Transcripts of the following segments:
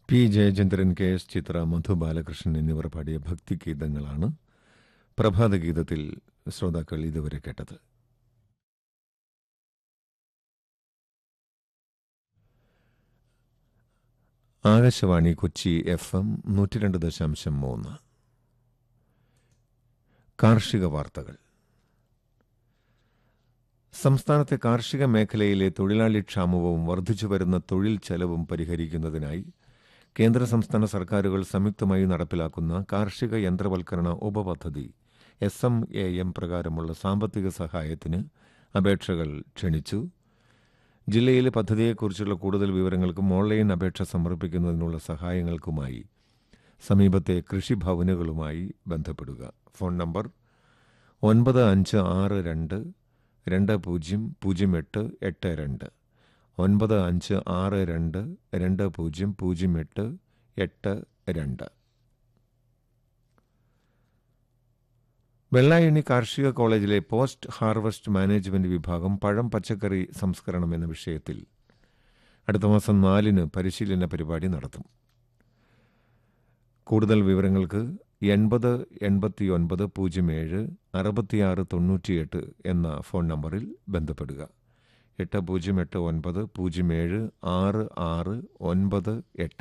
P Jayachandran K S Chithra Madhu Balakrishnan എന്നിവർ പാടിയ ഭക്തിഗീതങ്ങളാണ് പ്രഭാതഗീതത്തിൽ ശ്രോതാക്കൾ ഇതുവരെ കേട്ടത് ആകാശവാണി കൊച്ചി എഫ് എം നൂറ്റി രണ്ട് ദശാംശം മൂന്ന് കാർഷിക വാർത്തകൾ സംസ്ഥാനത്തെ കാർഷിക മേഖലയിലെ തൊഴിലാളി ക്ഷാമവും വർദ്ധിച്ചുവരുന്ന തൊഴിൽ ചെലവും പരിഹരിക്കുന്നതിനായി കേന്ദ്ര സംസ്ഥാന സർക്കാരുകൾ സംയുക്തമായി നടപ്പിലാക്കുന്ന കാർഷിക യന്ത്രവൽക്കരണ ഉപപദ്ധതി എസ് എം എ എം പ്രകാരമുള്ള സാമ്പത്തിക സഹായത്തിന് അപേക്ഷകൾ ക്ഷണിച്ചു ജില്ലയിലെ പദ്ധതിയെക്കുറിച്ചുള്ള കൂടുതൽ വിവരങ്ങൾക്കും ഓൺലൈൻ അപേക്ഷ സമർപ്പിക്കുന്നതിനുള്ള സഹായങ്ങൾക്കുമായി സമീപത്തെ കൃഷിഭവനുകളുമായി ബന്ധപ്പെടുക ഫോൺ നമ്പർ ഒൻപത് അഞ്ച് ആറ് രണ്ട് രണ്ട് പൂജ്യം പൂജ്യം എട്ട് എട്ട് രണ്ട് ഒൻപത് അഞ്ച് ആറ് രണ്ട് രണ്ട് പൂജ്യം പൂജ്യം എട്ട് എട്ട് രണ്ട് വെള്ളായണി കാർഷിക കോളേജിലെ പോസ്റ്റ് ഹാർവസ്റ്റ് മാനേജ്മെന്റ് വിഭാഗം പഴം പച്ചക്കറി സംസ്കരണം എന്ന വിഷയത്തിൽ അടുത്ത മാസം നാലിന് പരിശീലന പരിപാടി നടത്തും കൂടുതൽ വിവരങ്ങൾക്ക് എൺപത് എൺപത്തി ഒൻപത് പൂജ്യം ഏഴ് അറുപത്തിയാറ് തൊണ്ണൂറ്റിയെട്ട് എന്ന ഫോൺ നമ്പറിൽ ബന്ധപ്പെടുക എട്ട് പൂജ്യം എട്ട് ഒൻപത് പൂജ്യം ഏഴ് ആറ് ആറ് ഒൻപത് എട്ട്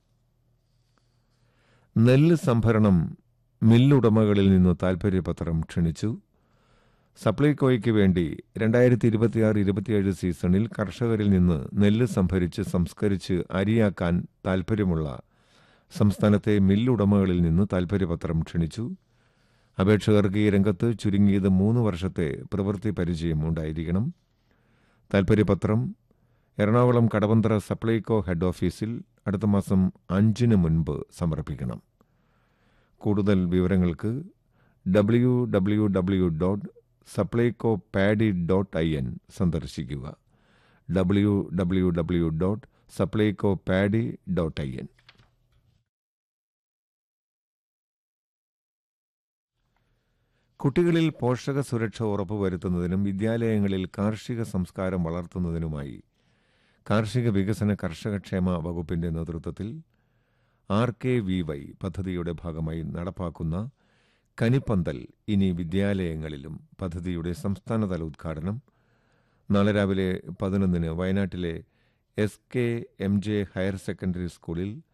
നെല്ല് സംഭരണം മില്ലുടമകളിൽ നിന്ന് താൽപ്പര്യപത്രം ക്ഷണിച്ചു സപ്ലൈകോയ്ക്ക് വേണ്ടി രണ്ടായിരത്തി ഇരുപത്തിയാറ് ഇരുപത്തിയേഴ് സീസണിൽ കർഷകരിൽ നിന്ന് നെല്ല് സംഭരിച്ച് സംസ്കരിച്ച് അരിയാക്കാൻ താൽപ്പര്യമുള്ള സംസ്ഥാനത്തെ മില്ലുടമകളിൽ നിന്ന് താൽപ്പര്യപത്രം ക്ഷണിച്ചു അപേക്ഷകർക്ക് ഈ രംഗത്ത് ചുരുങ്ങിയത് മൂന്ന് വർഷത്തെ പ്രവൃത്തി പരിചയം ഉണ്ടായിരിക്കണം താൽപ്പര്യപത്രം എറണാകുളം കടവന്ത്ര സപ്ലൈകോ ഹെഡ് ഓഫീസിൽ അടുത്ത മാസം അഞ്ചിന് മുൻപ് സമർപ്പിക്കണം കൂടുതൽ വിവരങ്ങൾക്ക് W W W dot Supplyco paddy dot I N സന്ദർശിക്കുക W W W dot Supplyco paddy dot I N കുട്ടികളിൽ പോഷക സുരക്ഷ ഉറപ്പുവരുത്തുന്നതിനും വിദ്യാലയങ്ങളിൽ കാർഷിക സംസ്കാരം വളർത്തുന്നതിനുമായി കാർഷിക വികസന കർഷകക്ഷേമ വകുപ്പിന്റെ നേതൃത്വത്തിൽ ആർ കെ വി വൈ പദ്ധതിയുടെ ഭാഗമായി നടപ്പാക്കുന്ന കനിപ്പന്തൽ ഇനി വിദ്യാലയങ്ങളിലും പദ്ധതിയുടെ സംസ്ഥാനതല ഉദ്ഘാടനം നാളെ രാവിലെ പതിനൊന്നിന് വയനാട്ടിലെ S K M J higher secondary സ്കൂളിൽ